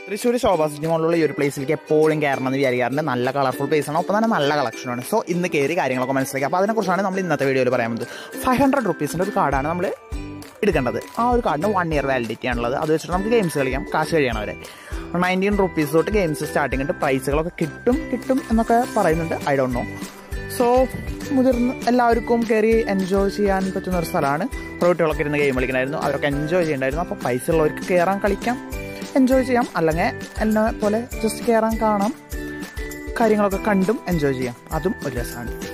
Thrissur Shobha city മോളിലുള്ള ഈ ഒരു പ്ലേസിലേക്ക് എപ്പോഴും കയറണം എന്ന് വിചാരിക്കാറുണ്ട് നല്ല കളർഫുൾ പ്ലേസ് ആണ് ഒപ്പം തന്നെ നല്ല കളക്ഷനാണ് സോ ഇന്ന് കയറി കാര്യങ്ങളൊക്കെ മനസ്സിലാക്കി അപ്പോൾ അതിനെക്കുറിച്ചാണ് നമ്മൾ ഇന്നത്തെ വീഡിയോയിൽ പറയാൻ പോകുന്നത് ഫൈവ് ഹൺഡ്രഡ് റുപ്പീസിൻ്റെ ഒരു കാർഡാണ് നമ്മൾ എടുക്കേണ്ടത് ആ ഒരു കാർഡിന് വൺ ഇയർ വാലിഡിറ്റി ആണുള്ളത് അത് വെച്ചിട്ട് നമുക്ക് ഗെയിംസ് കളിക്കാം കാശ് കഴിയണം അവരെ നയൻറ്റീൻ റുപ്പീസ് തൊട്ട് ഗെയിംസ് സ്റ്റാർട്ടിംഗ് ഉണ്ട് പ്രൈസുകളൊക്കെ കിട്ടും കിട്ടും എന്നൊക്കെ പറയുന്നുണ്ട് ഐ ഡോണ്ട് നോ സോ മുതിർന്ന എല്ലാവർക്കും കയറി എൻജോയ് ചെയ്യാൻ പറ്റുന്ന ഒരു സ്ഥലമാണ് കുട്ടികളൊക്കെ ഇരുന്ന് ഗെയിം കളിക്കണമായിരുന്നു അവരൊക്കെ എൻജോയ് ചെയ്യണ്ടായിരുന്നു അപ്പോൾ പൈസ ഉള്ളവർക്ക് കയറാൻ കളിക്കാം എൻജോയ് ചെയ്യാം അല്ലെങ്കിൽ എന്നെ പോലെ ജസ്റ്റ് കയറാൻ കാണാം കാര്യങ്ങളൊക്കെ കണ്ടും എൻജോയ് ചെയ്യാം അതും ഒരു രസമാണ്